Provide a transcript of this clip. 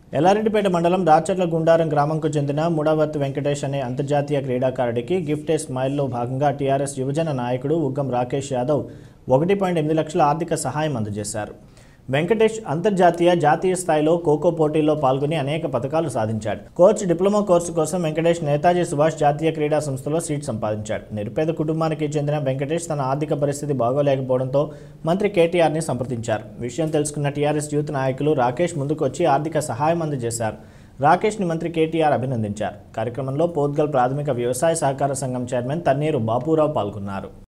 ఎల్లారెడ్డిపేట మండలం రాచర్ల గుండారం గ్రామంకు చెందిన ముడవర్తి వెంకటేష్ అనే అంతర్జాతీయ క్రీడాకారుడికి గిఫ్ట్ ఏ స్మైల్లో భాగంగా టీఆర్ఎస్ యువజన నాయకుడు ఉగ్గం రాకేష్ యాదవ్ ఒకటి పాయింట్ ఎనిమిది లక్షల ఆర్థిక సహాయం అందజేశారు వెంకటేష్ అంతర్జాతీయ జాతీయ స్థాయిలో ఖోఖో పోటీల్లో పాల్గొని అనేక పథకాలు సాధించాడు కోచ్ డిప్లొమా కోర్సు కోసం వెంకటేష్ నేతాజీ సుభాష్ జాతీయ క్రీడా సంస్థలో సీట్ సంపాదించాడు నిరుపేద కుటుంబానికి చెందిన వెంకటేష్ తన ఆర్థిక పరిస్థితి బాగోలేకపోవడంతో మంత్రి కేటీఆర్ని సంప్రదించారు విషయం తెలుసుకున్న టీఆర్ఎస్ యూత్ నాయకులు రాకేష్ ముందుకు వచ్చి ఆర్థిక సహాయం అందజేశారు రాకేష్ని మంత్రి కేటీఆర్ అభినందించారు కార్యక్రమంలో పోద్గల్ ప్రాథమిక వ్యవసాయ సహకార సంఘం చైర్మన్ తన్నీరు బాపురావు పాల్గొన్నారు